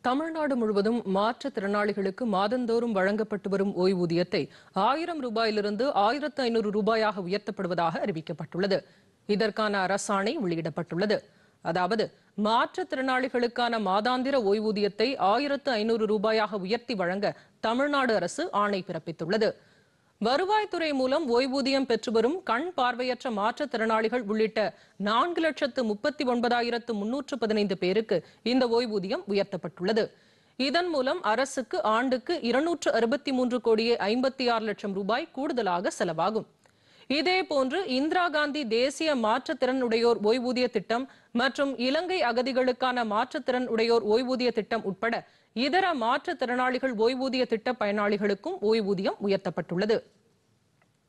தமிழ்நாடு முழுவதும் மாற்றுத்திறனாளிகளுக்கு மாதந்தோறும் வழங்கப்பட்டு வரும் ஓய்வூதியத்தை ஆயிரம் ரூபாயிலிருந்து ஆயிரத்து ஐநூறு ரூபாயாக உயர்த்தப்படுவதாக அறிவிக்கப்பட்டுள்ளது இதற்கான அரசாணை வெளியிடப்பட்டுள்ளது அதாவது மாற்றுத்திறனாளிகளுக்கான மாதாந்திர ஓய்வூதியத்தை ஆயிரத்து ஐநூறு ரூபாயாக உயர்த்தி வழங்க தமிழ்நாடு அரசு ஆணை பிறப்பித்துள்ளது வருவாய்த்துறை மூலம் ஓய்வூதியம் பெற்று வரும் கண் பார்வையற்ற மாற்றுத்திறனாளிகள் உள்ளிட்ட நான்கு லட்சத்து முப்பத்தி ஒன்பதாயிரத்து முன்னூற்று பதினைந்து பேருக்கு இந்த ஓய்வூதியம் உயர்த்தப்பட்டுள்ளது இதன் மூலம் அரசுக்கு ஆண்டுக்கு இருநூற்று அறுபத்தி மூன்று கோடியே ஐம்பத்தி ஆறு லட்சம் ரூபாய் கூடுதலாக செலவாகும் இதேபோன்று இந்திரா காந்தி தேசிய மாற்றுத்திறன் உடையோர் ஓய்வூதிய திட்டம் மற்றும் இலங்கை அகதிகளுக்கான மாற்றுத்திறன் உடையோர் ஓய்வூதிய திட்டம் உட்பட இதர மாற்றுத்திறனாளிகள் ஓய்வூதிய திட்ட பயனாளிகளுக்கும் ஓய்வூதியம் உயர்த்தப்பட்டுள்ளது